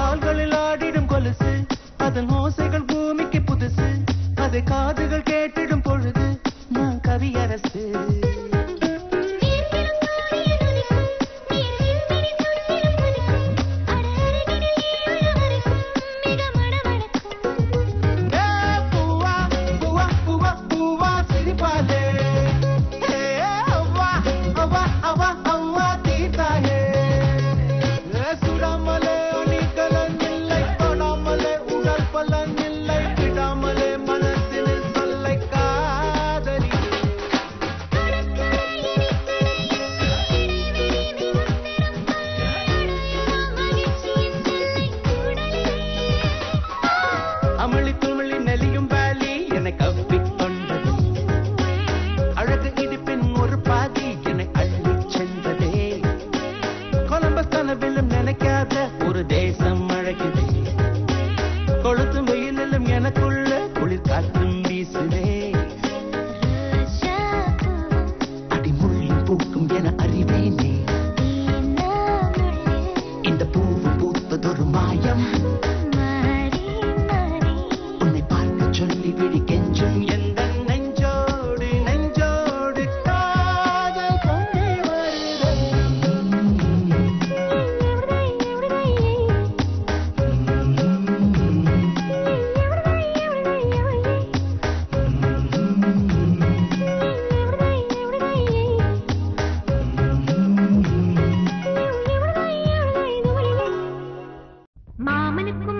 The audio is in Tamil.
கால்களில் ஆடிடும் கொலுசு அதன் ஓசைகள் பூமிக்கு புதுசு அதை காதுகள் கேட்டிடும் பொழுது நான் கவியரசு ஏ, பூவா, பூவா, பூவா, பூவா, சிரிப்பாளே. ஏ, அவ்வா, அவ்வா, அவ்வா, அவ்வா, தீட்டாயே. ஏ, சுடாமலே அணிகலன் இல்லை, தொடாமலே உடல் பலன் இல்லை, விடாமலே மனசில் சொல்லை காதலி அமளி துமளி நெலியும் வேலி என்னை கவ்விக் கொண்டது அழகு இடிப்பின் ஒரு பாதி என்னை அள்ளிச் சென்றதே கொலம்பஸ் கனவிலும் நினைக்காத ஒரு தேசம் அழகுதே கொளுத்தும் வெயிலிலும் எனக்குள்ள குளிர் காற்றும் வீசுதே அடிமுள்ளும் பூக்கும் என அறிவேனே இந்த பூவு பூத்ததொரு மாயம் உன்னை பார்க்க சொல்லி விழி கெஞ்சும் எந்த நெஞ்சோடு நெஞ்சோடு காதல் கொண்டே வருதே மாமனுக்கும்